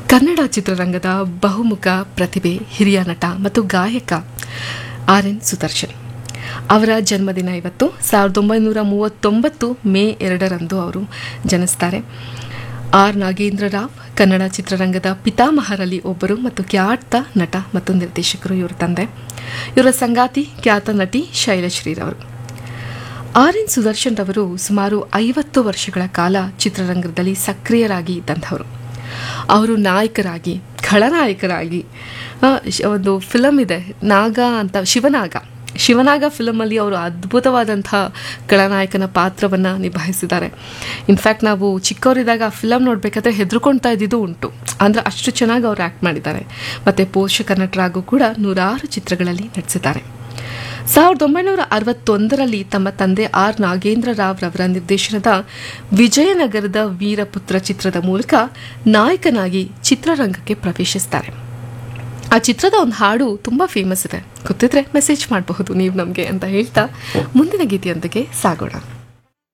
ಕನ್ನಡ ಚಿತ್ರರಂಗದ ಬಹುಮುಖ ಪ್ರತಿಭೆ ಹಿರಿಯ ನಟ ಮತ್ತು ಗಾಯಕ ಆರ್ ಎನ್ ಸುದರ್ಶನ್ ಅವರ ಜನ್ಮದಿನ ಇವತ್ತು ಸಾವಿರದ ಒಂಬೈನೂರ ಮೂವತ್ತೊಂಬತ್ತು ಮೇ ಎರಡರಂದು ಅವರು ಜನಿಸ್ತಾರೆ ಆರ್ ನಾಗೇಂದ್ರ ರಾವ್ ಕನ್ನಡ ಚಿತ್ರರಂಗದ ಪಿತಾಮಹರಲ್ಲಿ ಒಬ್ಬರು ಮತ್ತು ಖ್ಯಾತ ನಟ ಮತ್ತು ನಿರ್ದೇಶಕರು ಇವರ ತಂದೆ ಇವರ ಸಂಗಾತಿ ಖ್ಯಾತ ನಟಿ ಶೈಲಶ್ರೀರವರು ಆರ್ ಎನ್ ಸುದರ್ಶನ್ ರವರು ಸುಮಾರು ಐವತ್ತು ವರ್ಷಗಳ ಕಾಲ ಚಿತ್ರರಂಗದಲ್ಲಿ ಸಕ್ರಿಯರಾಗಿ ಇದ್ದಂಥವರು ಅವರು ನಾಯಕರಾಗಿ ಖಳನಾಯಕರಾಗಿ ಆ, ಶ್- ಒಂದು ಫಿಲಮ್ ಇದೆ ನಾಗ ಅಂತ ಶಿವನಾಗ ಶಿವನಾಗ ಫಿಲಮಲ್ಲಿ ಅವರು ಅದ್ಭುತವಾದಂಥ ಖಳನಾಯಕನ ಪಾತ್ರವನ್ನು ನಿಭಾಯಿಸಿದ್ದಾರೆ ಇನ್ಫ್ಯಾಕ್ಟ್ ನಾವು ಚಿಕ್ಕವರಿದ್ದಾಗ ಆ ಫಿಲಮ್ ನೋಡಬೇಕಾದ್ರೆ ಹೆದರ್ಕೊಳ್ತಾ ಇದ್ದಿದ್ದು ಉಂಟು ಅಂದರೆ ಅಷ್ಟು ಚೆನ್ನಾಗಿ ಅವರು ಆ್ಯಕ್ಟ್ ಮಾಡಿದ್ದಾರೆ ಮತ್ತು ಪೋಷಕ ನಟರಾಗೂ ಕೂಡ ನೂರಾರು ಚಿತ್ರಗಳಲ್ಲಿ ನಟಿಸಿದ್ದಾರೆ ಸಾವಿರದ ಒಂಬೈನೂರ ಅರವತ್ತೊಂದರಲ್ಲಿ ತಮ್ಮ ತಂದೆ ಆರ್ ನಾಗೇಂದ್ರ ರಾವ್ ರವರ ನಿರ್ದೇಶನದ ವಿಜಯನಗರದ ವೀರಪುತ್ರ ಚಿತ್ರದ ಮೂಲಕ ನಾಯಕನಾಗಿ ಚಿತ್ರರಂಗಕ್ಕೆ ಪ್ರವೇಶಿಸ್ತಾರೆ ಆ ಚಿತ್ರದ ಒಂದು ಹಾಡು ತುಂಬ ಫೇಮಸ್ ಇದೆ ಗೊತ್ತಿದ್ರೆ ಮೆಸೇಜ್ ಮಾಡಬಹುದು ನೀವು ನಮಗೆ ಅಂತ ಹೇಳ್ತಾ ಮುಂದಿನ ಗೀತೆಯೊಂದಿಗೆ ಸಾಗೋಣ